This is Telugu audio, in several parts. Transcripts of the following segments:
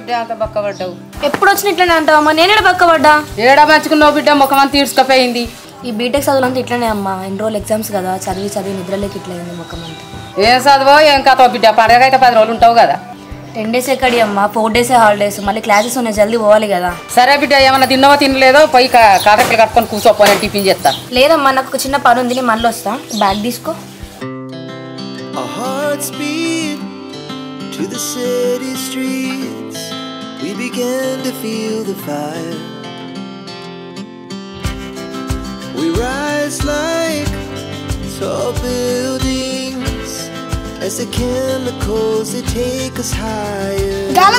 బిడ్డ అంత బక్కబడ్డావు ఎప్పుడు వచ్చిన ఇట్లనే అంటావమ్మా నేనే పక్కబడ్డా ఏడా మంచుకున్నావు బిడ్డ ముఖం అంతా తీర్చుకపోయింది ఈ బీటెక్ చదువులంతా ఇట్లనే అమ్మా ఎన్ని రోజులు ఎగ్జామ్స్ కదా చదివి చదివి నిద్రలోకి ఇట్లా అయింది ముఖం అంతా ఏం చదువో ఏం కథో బిడ్డ పండగ అయితే పది రోజులు ఉంటావు కదా టెన్ డేస్ ఎక్కడి అమ్మా ఫోర్ డేసే హాలిడేస్ మళ్ళీ క్లాసెస్ ఉన్నాయి జల్దీ పోవాలి కదా సరే బిడ్డ ఏమన్నా తిన్నావో తినలేదో పోయి కాకట్లు కట్టుకొని కూర్చోపోయి టిఫిన్ చేస్తా లేదమ్మా నాకు ఒక చిన్న పని ఉంది నేను మళ్ళీ వస్తా బ్యాగ్ తీసుకో Our hearts beat to the city streets. We began to feel the fire. We rise like tall buildings as the chemicals they take us higher.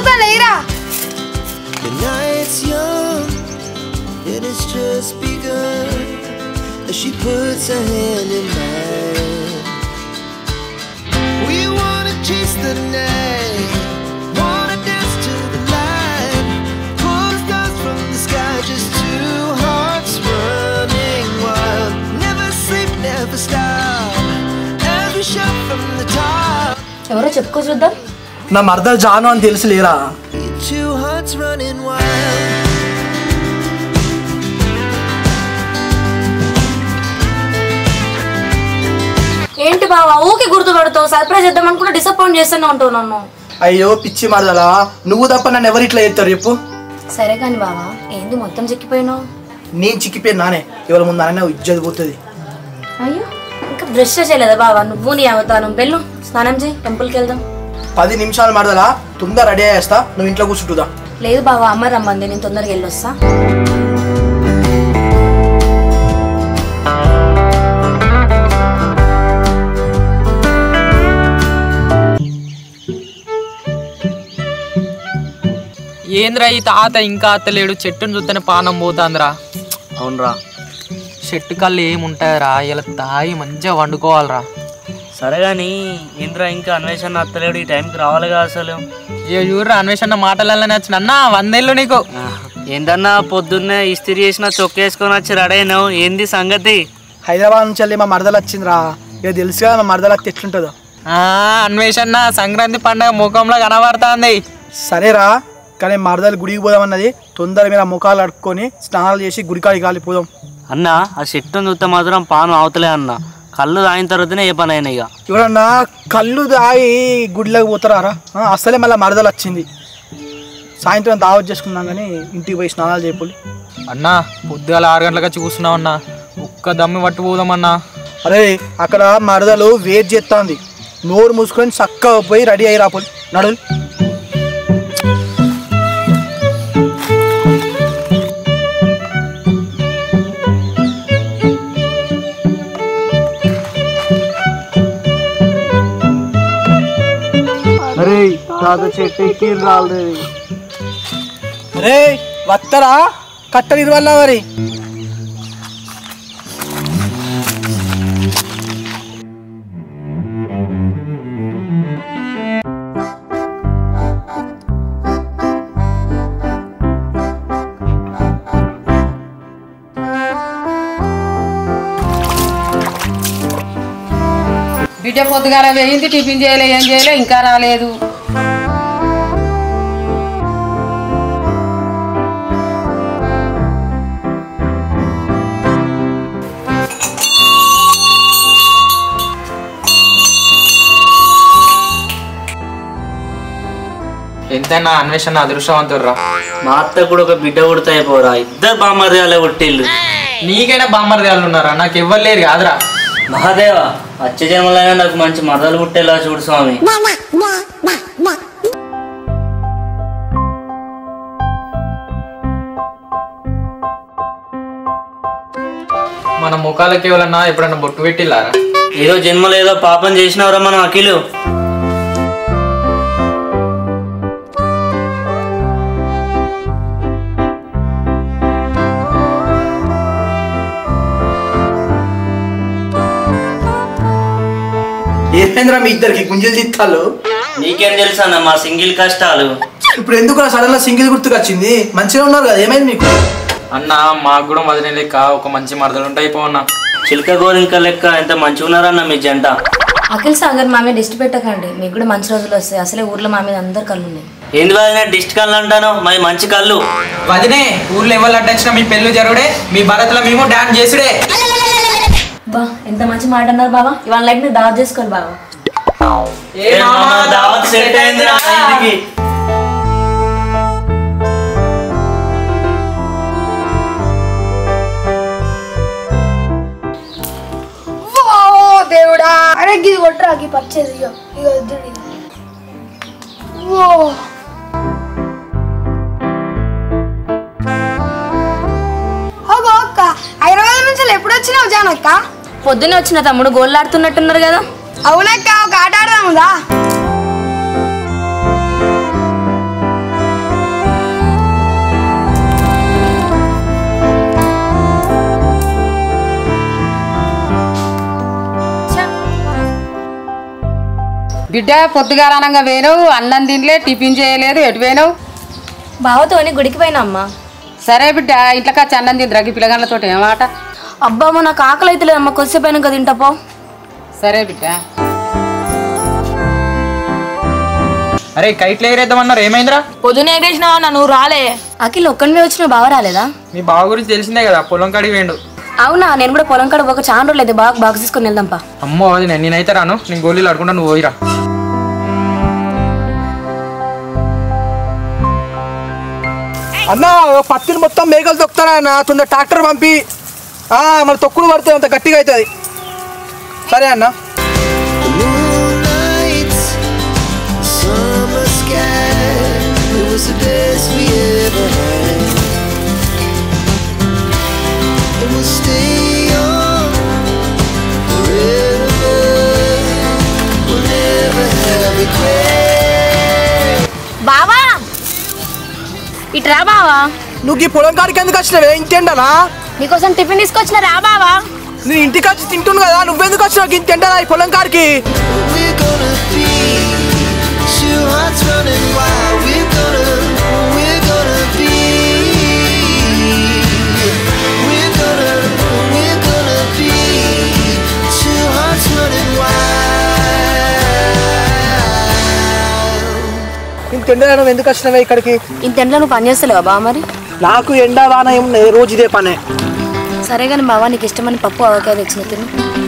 The night's young and it's just begun as she puts her hand in mine. We wanna chase the night, wanna dance to the light, pull the stars from the sky, just two hearts running wild. Never sleep, never stop, as we shout from the top. ఎవరో చెప్పుకో చూద్దాం నా మరదలు జాను అని తెలుసు లేరా Two hearts running wild. ఏంటి బావా ఊకే గుర్తుపడతావు సర్ప్రైజ్ చేద్దాం అనుకుంటే డిసప్పాయింట్ చేస్తూనే ఉంటావు నన్ను అయ్యో పిచ్చి మరదలా నువ్వు తప్ప నన్ను ఎవరు ఇట్లా చేస్తారు చెప్పు సరే కానీ బావా ఏంది మొత్తం చిక్కిపోయినావు నేను చిక్కిపోయాను నానే ఎవరి ముందు నానే ఇజ్జత్ పోతుంది అయ్యో ఇంకా బ్రష్ చేయలేదా బావా నువ్వు నీ అవతాను వెళ్ళు స్నానం చేయి టెంపుల్కి వెళ్దాం పది నిమిషాలు మరదలా తొందర రెడీ అయ్యేస్తా నువ్వు ఇంట్లో కూర్చుంటుందా లేదు బావా అమ్మ రమ్మంది నేను తొందరగా వెళ్ళొస్తా ఏంద్రా ఈ తాత ఇంకా అత్తలేడు చెట్టును చూస్తేనే పానం పోతాందిరా అవునరా చెట్టు కళ్ళు ఏముంటాయరా ఇలా తాగి మంచిగా వండుకోవాలిరా సరే కానీ ఇంద్ర ఇంకా అన్వేషణ అత్తలేడు ఈ టైంకి రావాలిగా అసలు ఏ చూడరా అన్వేషణ మాటలలోనే వచ్చిన అన్న వందేళ్ళు నీకు ఆ, ఏందన్నా పొద్దున్నే ఇస్త్రీ చేసిన చొక్కేసుకొని వచ్చి రెడీ అయినావు ఏంది సంగతి హైదరాబాద్ నుంచి వెళ్ళి మా మరదలు వచ్చిందిరా ఇక తెలుసు కదా మా మరదలు అత్త ఎట్లుంటుందో ఆ, అన్వేషణ సంక్రాంతి పండగ ముఖంలో కనబడుతుంది సరేరా కానీ మరదలు గుడికి పోదామన్నది తొందర మీద ముఖాలు అడుక్కొని స్నానాలు చేసి గుడికాడికి కాలిపోదాం అన్న ఆ చెట్టును చూస్తే మాత్రం పాను అవతలే అన్న కళ్ళు తాగిన తర్వాతనే ఏ పని అయినా ఇక ఎవరన్నా కళ్ళు దాగి గుడిలోకి పోతారా ఆ, అసలే మళ్ళీ మరదలు వచ్చింది సాయంత్రం దావత్ చేసుకున్నాం కానీ ఇంటికి పోయి స్నానాలు చేయపోలి అన్న పొద్దుగాల ఆరు గంటలకు వచ్చి కూర్చున్నావు అన్న ఒక్క దమ్మి పట్టు పోదామన్నా అరే అక్కడ మరదలు వెయిట్ చేస్తుంది నోరు మూసుకొని చక్కగా పోయి రెడీ అయ్యి రాపోలి నడులు అరే తాత చెట్టు ఎక్కి రాలేదు అరే వత్తరా కట్టలు ఇరువల్ల మరి బిడ్డ పొద్దుగాల వేయింది టిఫిన్ చేయలే ఏం చేయలే ఇంకా రాలేదు ఎంతైనా అన్వేషణ అదృష్టవంతుర్రా మా అత్త కూడా ఒక బిడ్డ కొడితే పోరా ఇద్దరు బామ్మర్యాలే కొట్టిల్లు నీకైనా బామ్మర్దాలు ఉన్నారా నాకు ఎవ్వరు లేరు కాదురా మహాదేవ వచ్చే జన్మలైనా నాకు మంచి మరదలు పుట్టేలా చూడు స్వామి మన ముఖాలకి ఎవరన్నా ఎప్పుడన్నా బొట్టు పెట్టిల్లారా ఏదో జన్మలో ఏదో పాపం చేసినవరా మనం అఖిలు ఏమైందిరా మీ ఇద్దరికి గుంజలు చిత్తాలు నీకేం తెలుసు అన్న మా సింగిల్ కష్టాలు ఇప్పుడు ఎందుకు సడన్ గా సింగిల్ గుర్తుకొచ్చింది మంచిగా ఉన్నారు కదా ఏమైంది మీకు అన్న మాకు కూడా మదిన లెక్క ఒక మంచి మరదలు ఉంటాయి పో అన్న చిలక గోరింక లెక్క ఎంత మంచిగా ఉన్నారన్న మీ జంట అఖిల్ సాగర్ మా మీద దిష్టి పెట్టకండి మీకు కూడా మంచి రోజులు వస్తాయి అసలే ఊర్లో మా మీద అందరు కళ్ళు ఉన్నాయి ఏంది వదిన డిస్ట్ కళ్ళు అంటాను మరి మంచి కళ్ళు వదినే ఊర్లో ఎవరు అడ్డొచ్చినా మీ పెళ్ళి జరుగుడే మీ భరత్లో మేము డాన్స్ చేసుడే బా ఎంత మంచి మాట అన్నారు బావా ఇవాళ లైఫ్ మీద దావత్ చేసుకోవాలి బావా ఏ మామ దావత్ సెట్ అయిందిరా ఇంటికి ఓ దేవుడా అరే గిది కొట్టరా గి పచ్చేది ఇగో ఇగో ఇద్దరు ఓ అగో అక్క హైదరాబాద్ నుంచి ఎప్పుడు వచ్చినావు జానక్క పొద్దున్నే వచ్చిన తమ్ముడు గోళ్ళు ఆడుతున్నట్టున్నారు కదా అవునక్క ఒక ఆట ఆడదాముదా బిడ్డ పొద్దుగాలనంగా పోయినావు అన్నం తినలే టిఫిన్ చేయలేదు ఎటు పోయినావు బావతోని గుడికి పోయినా అమ్మా సరే బిడ్డ ఇంట్లోకి వచ్చి అన్నం తిందిరా ఈ పిల్లగాళ్ళతో ఏమాట అబ్బా అమ్మ నాకు ఆకలి అయితే లేదమ్మా కొద్దిసేపు అయినాక తింటా పో సరే బిడ్డ అరే కైట్లు ఎగరేద్దామన్నారు ఏమైందిరా పొద్దున ఎగేసినావా నా నువ్వు రాలే అఖిల్ ఒక్కడివే వచ్చిన బావ రాలేదా మీ బావ గురించి తెలిసిందే కదా పొలం కాడికి వేయండు అవునా నేను కూడా పొలం కాడ ఒక చాలా రోజులు అయితే బాగా బాక్స్ తీసుకొని వెళ్దాంపా అమ్మో అది నేను నేనైతే రాను నేను గోళీలు ఆడుకుంటా నువ్వు పోయిరా అన్న ఓ పత్తిని మొత్తం మేకలు తొక్కుతారా అన్న తొందర ట్రాక్టర్ పంపి ఆ, మరి తొక్కుడు పడితే అంత గట్టిగా అవుతుంది సరే అన్న Moonlight, summer sky, it was the best we ever had. And we'll stay young forever. We'll never have regret. బావా ఇట్రా బావా నువ్వు ఈ పొలం కాడికి ఎందుకు వచ్చినావే ఇంతేండనా నీకోసం టిఫిన్ తీసుకొచ్చిన రా బావా నేను ఇంటికి వచ్చి తింటున్నా కదా నువ్వెందుకు వచ్చినావు ఇంతేండనా ఈ పొలం కాడికి We're gonna be two hearts running wild. We're gonna, we're gonna be. We're gonna, we're gonna be two hearts running wild. ఇంతేండనా నువ్వు ఎందుకు వచ్చినావే ఇక్కడికి ఇంత ఎండలో నువ్వు పని చేస్తలేవా బావ మరి నాకు ఎండ వాన ఏమున్నాయి రోజు ఇదే పనే సరే కానీ బావా నీకు ఇష్టమని పప్పు అవకాయ తెచ్చిన తిను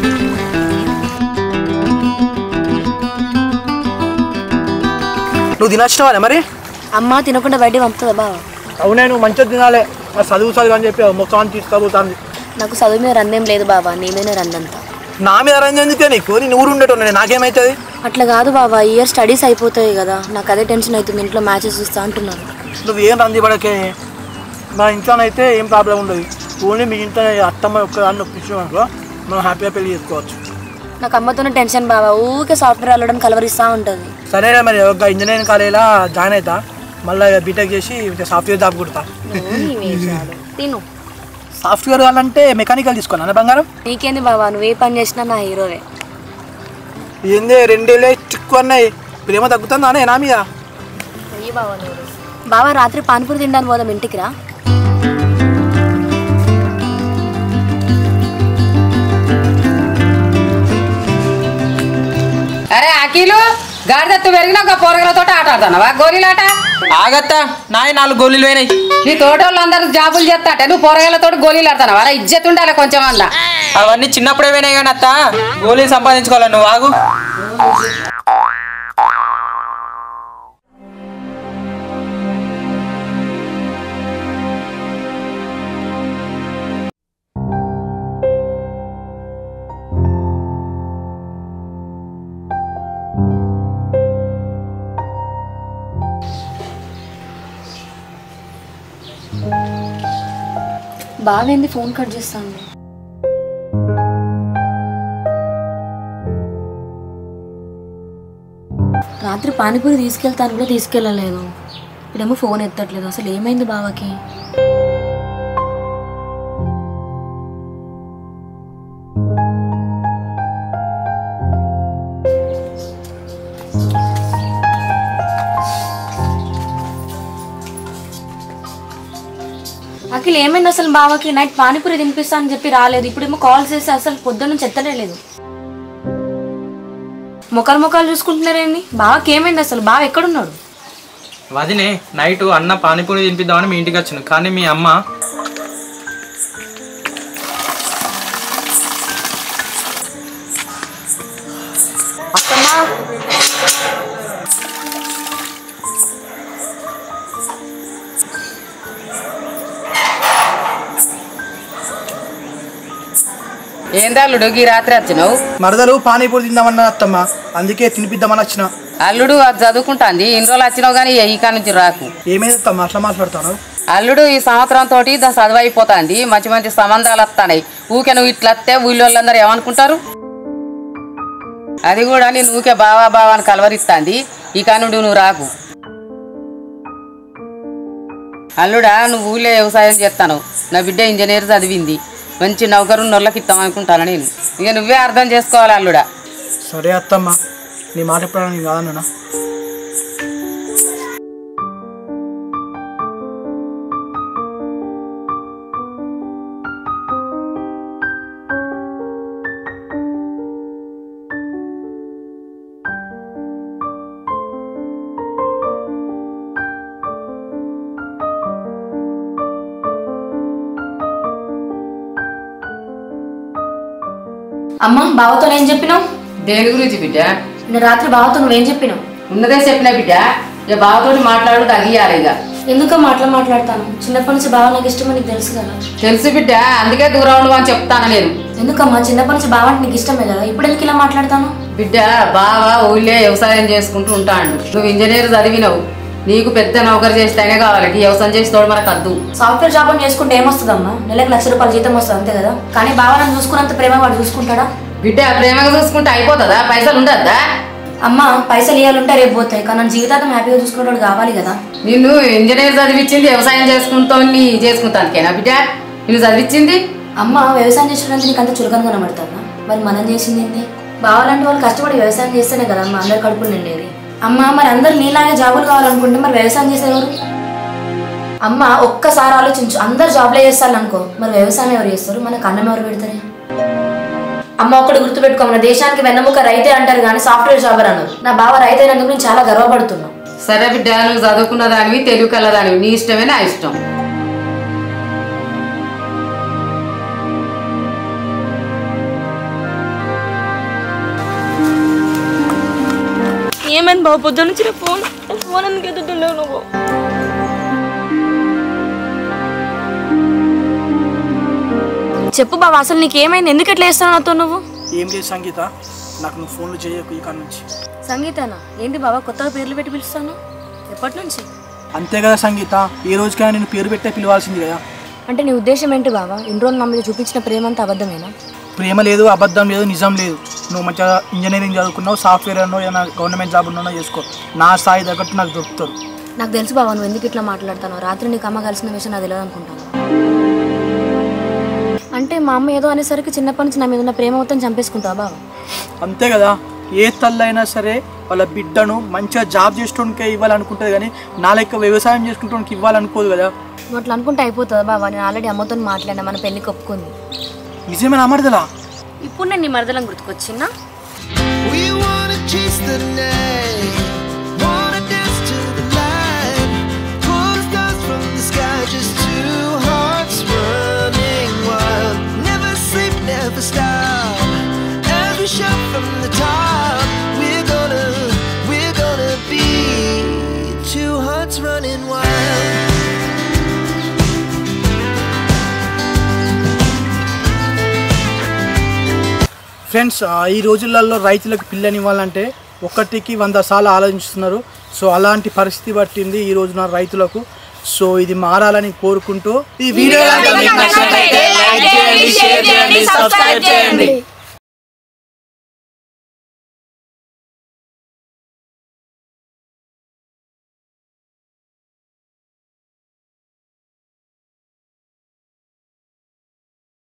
నువ్వు తినొచ్చినావా మరి అమ్మ తినకుండా బయట పంపుతుందా బావా అవునే నువ్వు మంచిగా తినాలి మరి చదువు చదువు అని చెప్పి మొత్తం తీసుకుపోతాను నాకు చదువు మీద రందేం లేదు బావా నీ మీదనే రందంతా నా మీద రంజి ఎందుకే నీకు నేను ఊరు ఉండేటోనే నాకేమవుతుంది అట్లా కాదు బావా ఈ ఇయర్ స్టడీస్ అయిపోతాయి కదా నాకు అదే టెన్షన్ అవుతుంది ఇంట్లో మ్యాచెస్ చూస్తా అంటున్నారు నువ్వు ఏం రంది పడకే మా ఇంట్లోనైతే ఏం ప్రాబ్లం ఉండదు ఓన్లీ మీ ఇంట్లో అత్తమ్మ ఒక్కదాన్ని ఒప్పించాం అనుకో మనం హ్యాపీగా పెళ్లి చేసుకోవచ్చు నాకు అమ్మతోనే టెన్షన్ బావా ఊకే సాఫ్ట్వేర్ వెళ్ళడం కలవరిస్తూ ఉంటుంది సరే మరి ఒక ఇంజనీరింగ్ కాలేజీలో జాయిన్ అవుతా మళ్ళీ బీటెక్ చేసి ఇంకా సాఫ్ట్వేర్ జాబ్ కుడతా నువ్వు నీ వేషాలు. తిను సాఫ్ట్వేర్ కావాలంటే మెకానికల్ తీసుకోనా బంగారం నీకేంది బావా నువ్వు ఏ పని చేసినా నా హీరోవే ఏంది రెండేళ్ళే చిక్కు అన్నాయి ప్రేమ తగ్గుతుందా అనే నా మీద అయ్యి బావా నువ్వు బావా రాత్రి పానీపూరి తినడానికి పోదాం ఇంటికి రా అరే అఖిలు గాడిదత్తు పెరిగినాక పోరగలతో ఆట ఆడుతున్నావా గోళీలాట ఆగత్తా నాయ నాలుగు గోళీలు పోయినాయి నీ తోటోళ్ళందరూ జాబులు చేస్తాట నువ్వు పోరగాళ్ళతో గోళీలు ఆడుతున్నావా అరే ఇజ్జత్ ఉండాలి కొంచెం అన్నా అవన్నీ చిన్నప్పుడే పోయినాయి కానీ అత్త గోళీలు సంపాదించుకోవాలి నువ్వు ఆగు బావేంది ఫోన్ కట్ చేస్తాను రాత్రి పానీపూరి తీసుకెళ్తాను కూడా తీసుకెళ్ళలేదు ఇప్పుడేమో ఫోన్ ఎత్తట్లేదు అసలు ఏమైంది బావకి అఖిల్ ఏమైంది అసలు బావకి నైట్ పానీపూరి తినిపిస్తా అని చెప్పి రాలేదు ఇప్పుడేమో కాల్ చేసి అసలు పొద్దున్న నుంచి ఎత్తనే లేదు ముఖాలు ముఖాలు చూసుకుంటున్నారేంది బావకి ఏమైంది అసలు బావ ఎక్కడున్నాడు వదినే నైట్ అన్న పానీపూరి తినిపిద్దామని మీ ఇంటికి వచ్చాను కానీ మీ అమ్మ ఏందా అల్లుడు ఈ రాత్రి వచ్చినావు మరదలు పానీపూరి తిందామన్న అత్తమ్మ అందుకే తినిపిద్దామని వచ్చిన అల్లుడు అది చదువుకుంటాంది ఇన్ని రోజులు వచ్చినావు కానీ ఈ కాడ నుంచి రాకు ఏమైంది అత్తమ్మ అట్లా మాట్లాడతాను అల్లుడు ఈ సంవత్సరం తోటి దాని చదువు అయిపోతుంది మంచి మంచి సంబంధాలు వస్తాయి ఊకే నువ్వు ఇట్లా వస్తే ఊళ్ళో వాళ్ళందరూ ఏమనుకుంటారు అది కూడా నేను ఊకే బావా బావా అని కలవరిస్తాంది ఈ కానుండి నువ్వు రాకు అల్లుడా నువ్వు ఊళ్ళో వ్యవసాయం చేస్తాను నా బిడ్డ ఇంజనీర్ చదివింది మంచి నౌకరు నొల్లకి ఇస్తాం అనుకుంటాను నేను ఇక నువ్వే అర్థం చేసుకోవాలి అల్లుడా సరే అత్తమ్మ నీ మాట ఎప్పుడైనా నేను కాదన్నా అమ్మ బావతో ఏం చెప్పినావు దేని గురించి బిడ్డ నిన్న రాత్రి బావతో నువ్వేం చెప్పినావు ఉన్నదే చెప్పిన బిడ్డ ఇక బావతోటి మాట్లాడు తగియాలి ఇక ఎందుకో మాటలు మాట్లాడతాను చిన్నప్పటి నుంచి బావ నాకు ఇష్టమని నీకు తెలుసు కదా తెలుసు బిడ్డ అందుకే దూరం ఉండు అని చెప్తాను నేను ఎందుకమ్మా చిన్నప్పటి నుంచి బావ అంటే నీకు ఇష్టమే కదా ఇప్పుడు ఎందుకు ఇలా మాట్లాడతాను బిడ్డ బావ ఊళ్ళే వ్యవసాయం చేసుకుంటూ ఉంటాడు నువ్వు ఇంజనీర్ చదివినవు నీకు పెద్ద నౌకరు చేస్తేనే కావాలి ఈ వ్యవసాయం చేసేవాడు మనకు అద్దు సాఫ్ట్వేర్ జాబ్ అని చేసుకుంటే ఏమొస్తుందమ్మా నెలకు లక్ష రూపాయల జీతం వస్తుంది అంతే కదా కానీ బావ నన్ను చూసుకున్నంత ప్రేమ వాడు చూసుకుంటాడా బిడ్డ ప్రేమగా చూసుకుంటే అయిపోతుందా పైసలు ఉండద్దా అమ్మ పైసలు ఇవ్వాలంటే రేపు పోతాయి కానీ నన్ను జీవితాంతం హ్యాపీగా చూసుకునేవాడు కావాలి కదా నిన్ను ఇంజనీర్ చదివించింది వ్యవసాయం చేసుకుంటూ చేసుకుంటానికేనా బిడ్డ నిన్ను చదివించింది అమ్మ వ్యవసాయం చేసేటంటే నీకు అంత చులకన కనబడతావా మరి మనం చేసింది ఏంటి బావాలంటే వాళ్ళు కష్టపడి వ్యవసాయం చేస్తేనే కదా అమ్మ అందరు కడుపులు నిండేది అమ్మ మరి అందరు నీలాగే జాబులు కావాలనుకుంటే మరి వ్యవసాయం చేసేవారు అమ్మ ఒక్కసారి ఆలోచించు అందరు జాబ్లే చేస్తారు అనుకో మరి వ్యవసాయం ఎవరు చేస్తారు మనకు అన్నం ఎవరు పెడతారు అమ్మ ఒకటి గుర్తుపెట్టుకో మన దేశానికి వెన్నముక రైతే అంటారు కానీ సాఫ్ట్వేర్ జాబర్ అన్నారు నా బావ రైతు అయినందుకు నేను చాలా గర్వపడుతున్నా సరే బిడ్డ నువ్వు చదువుకున్న దానివి తెలివి కలదానివి నీ ఇష్టమే నా ఇష్టం ఏమైంది బావ పొద్దున్న నుంచి ఫోన్ ఫోన్ ఎందుకు ఎత్తుతుండవు నువ్వు చెప్పు బావ అసలు నీకు ఏమైంది ఎందుకు ఎట్లా చేస్తావు నాతో నువ్వు ఏం లేదు సంగీత నాకు నువ్వు ఫోన్లు చేయకు ఈ కాడ నుంచి సంగీతనా ఏంటి బావ కొత్తగా పేర్లు పెట్టి పిలుస్తాను ఎప్పటి నుంచి అంతే కదా సంగీత ఈ రోజుకైనా నేను పేరు పెట్టే పిలవాల్సింది కదా అంటే నీ ఉద్దేశం ఏంటి బావా ఇన్ని రోజులు నా మీద చూపించిన ప్రేమ అంతా అబద్ధమేనా ప్రేమ లేదు అబద్ధం లేదు నిజం లేదు నువ్వు మంచిగా ఇంజనీరింగ్ చదువుకున్నావు సాఫ్ట్వేర్ అన్నో ఏదైనా గవర్నమెంట్ జాబ్ ఉన్నానో చేసుకో నా స్థాయి తగ్గట్టు నాకు దొరుకుతారు నాకు తెలుసు బావా నువ్వు ఎందుకు ఇట్లా మాట్లాడతాను రాత్రి నీకు అమ్మ కలిసిన విషయం నాకు తెలియదు అనుకుంటాను అంటే మా అమ్మ ఏదో అనేసరికి చిన్నప్పటి నుంచి నా మీద ఉన్న ప్రేమ మొత్తం చంపేసుకుంటావా బావ అంతే కదా ఏ తల్లైనా సరే వాళ్ళ బిడ్డను మంచిగా జాబ్ చేసుకోవడానికే ఇవ్వాలనుకుంటుంది కానీ నా లెక్క వ్యవసాయం చేసుకుంటానికి ఇవ్వాలనుకోదు కదా నువ్వు అట్లా అనుకుంటే అయిపోతుందా బావా నేను ఆల్రెడీ అమ్మతో మాట్లాడినా మన పెళ్ళికి ఒప్పుకుంది నిజమే అమర్దలా ఇప్పుడు నేను నీ మరదలం గుర్తుకొచ్చిందా We wanna chase the night, wanna dance to the light, pull stars from the sky, just two hearts running wild. Never sleep, never stop. As we shout from the top, we're gonna, we're gonna be two hearts running wild. Friends ఆ, ఈ రోజులలో రైతులకు పిల్లని ఇవ్వాలంటే ఒకటికి వంద సార్లు ఆలోచిస్తున్నారు సో అలాంటి పరిస్థితి పట్టింది ఈ రోజున రైతులకు సో ఇది మారాలని కోరుకుంటూ ఈ వీడియో చేయండి, షేర్ చేయండి, సబ్స్క్రైబ్ చేయండి.